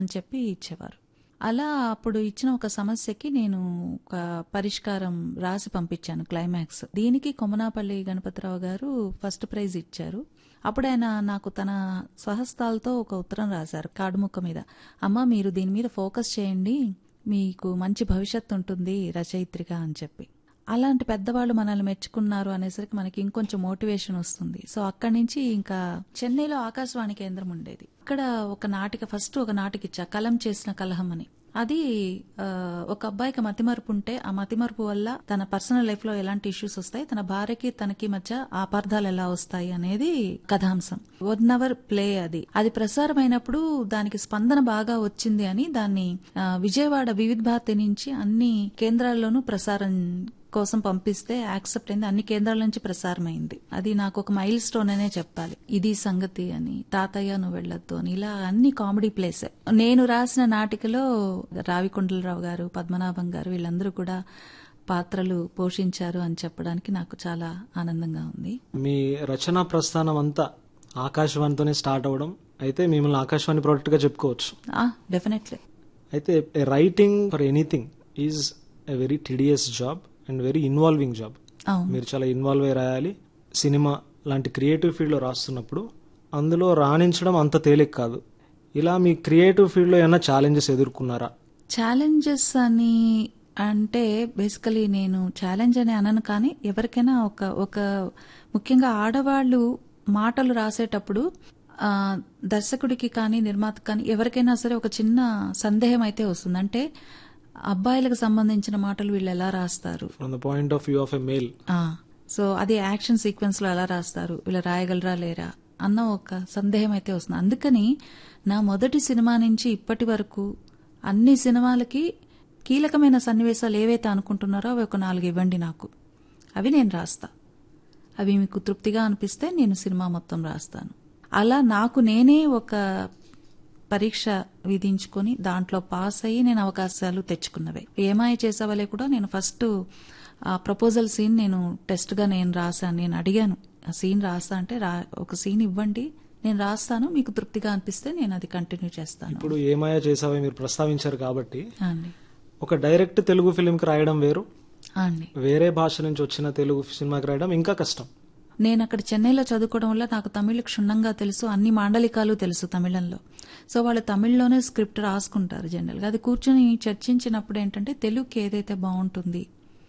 అని చెప్పి ఇచ్చేవారు అలా అప్పుడు ఇచ్చిన ఒక సమస్యకి నేను ఒక పరిష్కారం రాసి పంపించాను క్లైమాక్స్ దీనికి కొమనాపల్లి గణపతిరావు గారు ఫస్ట్ ప్రైజ్ ఇచ్చారు అప్పుడు ఆయన నాకు తన స్వహస్తాలతో ఒక ఉత్తరం రాశారు కాడుముక్క మీద అమ్మ మీరు దీని మీద ఫోకస్ చేయండి మీకు మంచి భవిష్యత్తు ఉంటుంది రచయిత్రిగా అని చెప్పి అలాంటి పెద్దవాళ్ళు మనల్ని మెచ్చుకున్నారు అనేసరికి మనకి ఇంకొంచెం మోటివేషన్ వస్తుంది సో అక్కడి నుంచి ఇంకా చెన్నైలో ఆకాశవాణి కేంద్రం ఉండేది ఇక్కడ ఒక నాటిక ఫస్ట్ ఒక నాటిక ఇచ్చా కలం చేసిన కలహం అని అది ఆ, ఒక అబ్బాయికి మతిమరుపు ఉంటే ఆ మతిమరుపు వల్ల తన పర్సనల్ లైఫ్ లో ఎలాంటి ఇష్యూస్ వస్తాయి తన భార్యకి తనకి మధ్య ఆపార్థాలు ఎలా వస్తాయి అనేది కథాంశం వన్ అవర్ ప్లే అది అది ప్రసారమైనప్పుడు దానికి స్పందన బాగా వచ్చింది అని దాన్ని ఆ, విజయవాడ వివిధ భారతి నుంచి అన్ని కేంద్రాల్లోనూ ప్రసారం కోసం పంపిస్తే యాక్సెప్ట్ అయింది అన్ని కేంద్రాల నుంచి ప్రసారమైంది అది నాకు ఒక మైల్ స్టోన్ అనే చెప్పాలి ఇది సంగతి అని తాతయ్య నువ్వు వెళ్ళొద్దు అని ఇలా అన్ని కామెడీ ప్లేస్ నేను రాసిన నాటికలో రావికొండలరావు గారు పద్మనాభం గారు వీళ్ళందరూ కూడా పాత్రలు పోషించారు అని చెప్పడానికి నాకు చాలా ఆనందంగా ఉంది మీ రచనా ప్రస్థానం అంతా ఆకాశవాణితోనే స్టార్ట్ అవ్వడం అయితే మిమ్మల్ని ఆకాశవాణి ప్రోడక్ట్ గా చెప్పుకోవచ్చు డెఫినెట్లీ అయితే writing for anything is a very tedious job and very involving job అవును మీరు చాలా ఇన్వాల్వ్ అయి రాయాలి సినిమా లాంటి క్రియేటివ్ ఫీల్డ్లో రాస్తున్నప్పుడు అందులో రాణించడం అంత తేలిక కాదు ఇలా మీ క్రియేటివ్ ఫీల్డ్లో ఏమైనా ఛాలెంజెస్ ఎదుర్కొన్నారా ఛాలెంజెస్ అని అంటే బేసికలీ నేను ఛాలెంజ్ అని అనను కానీ ఎవరికైనా ఒక ఒక ముఖ్యంగా ఆడవాళ్ళు మాటలు రాసేటప్పుడు ఆ, దర్శకుడికి కానీ నిర్మాతకి కానీ ఎవరికైనా సరే ఒక చిన్న సందేహం అయితే వస్తుంది అంటే అబ్బాయిలకు సంబంధించిన మాటలు వీళ్ళు ఎలా రాస్తారు from the point of view of a male ah, so అది యాక్షన్ సీక్వెన్స్ లో ఎలా రాస్తారు వీళ్ళు రాయగలరా లేరా అన్న ఒక సందేహం అయితే వస్తుంది అందుకని నా మొదటి సినిమా నుంచి ఇప్పటి వరకు అన్ని సినిమాలకి కీలకమైన సన్నివేశాలు ఏవైతే అనుకుంటున్నారో అవి ఒక నాలుగు ఇవ్వండి నాకు అవి నేను రాస్తా అవి మీకు తృప్తిగా అనిపిస్తే నేను సినిమా మొత్తం రాస్తాను అలా నాకు నేనే ఒక పరీక్ష విధించుకొని దాంట్లో పాస్ అయ్యి నేను అవకాశాలు తెచ్చుకున్నవే ఏమాయ చేసేవాళ్ళే కూడా నేను ఫస్ట్ ఆ ప్రపోజల్ సీన్ నేను టెస్ట్ గా నేను రాశాను నేను అడిగాను ఆ సీన్ రాస్తా అంటే రా ఒక సీన్ ఇవ్వండి నేను రాస్తాను మీకు తృప్తిగా అనిపిస్తే నేను అది కంటిన్యూ చేస్తాను ఇప్పుడు ఏమాయా చేసావో మీరు ప్రస్తావించారు కాబట్టి అండి ఒక డైరెక్ట్ తెలుగు ఫిలింకి రాయడం వేరు అండి వేరే భాష నుంచి వచ్చిన తెలుగు సినిమాకి రాయడం ఇంకా కష్టం నేను అక్కడ చెన్నైలో చదువుకోవడం వల్ల నాకు తమిళ క్షుణ్ణంగా తెలుసు అన్ని మాండలికాలు తెలుసు తమిళంలో సో వాళ్ళు తమిళ్లోనే స్క్రిప్ట్ రాసుకుంటారు జనరల్గా అది కూర్చొని చర్చించినప్పుడు ఏంటంటే తెలుగుకి ఏదైతే బాగుంటుంది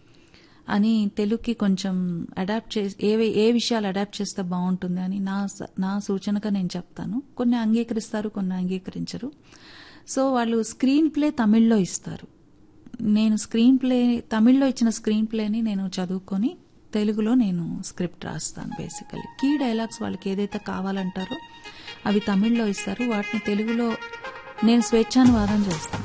అని తెలుగుకి కొంచెం అడాప్ట్ చేసి ఏ ఏ విషయాలు అడాప్ట్ చేస్తే బాగుంటుంది అని నా స- నా సూచనగా నేను చెప్తాను కొన్ని అంగీకరిస్తారు కొన్ని అంగీకరించరు సో వాళ్ళు స్క్రీన్ ప్లే తమిళ్లో ఇస్తారు నేను స్క్రీన్ ప్లే తమిళ్లో ఇచ్చిన స్క్రీన్ ప్లేని నేను చదువుకొని తెలుగులో నేను స్క్రిప్ట్ రాస్తాను బేసికలీ కీ డైలాగ్స్ వాళ్ళకి ఏదైతే కావాలంటారో అవి తమిళ్లో ఇస్తారు వాటిని తెలుగులో నేను స్వేచ్ఛానువాదం చేస్తాను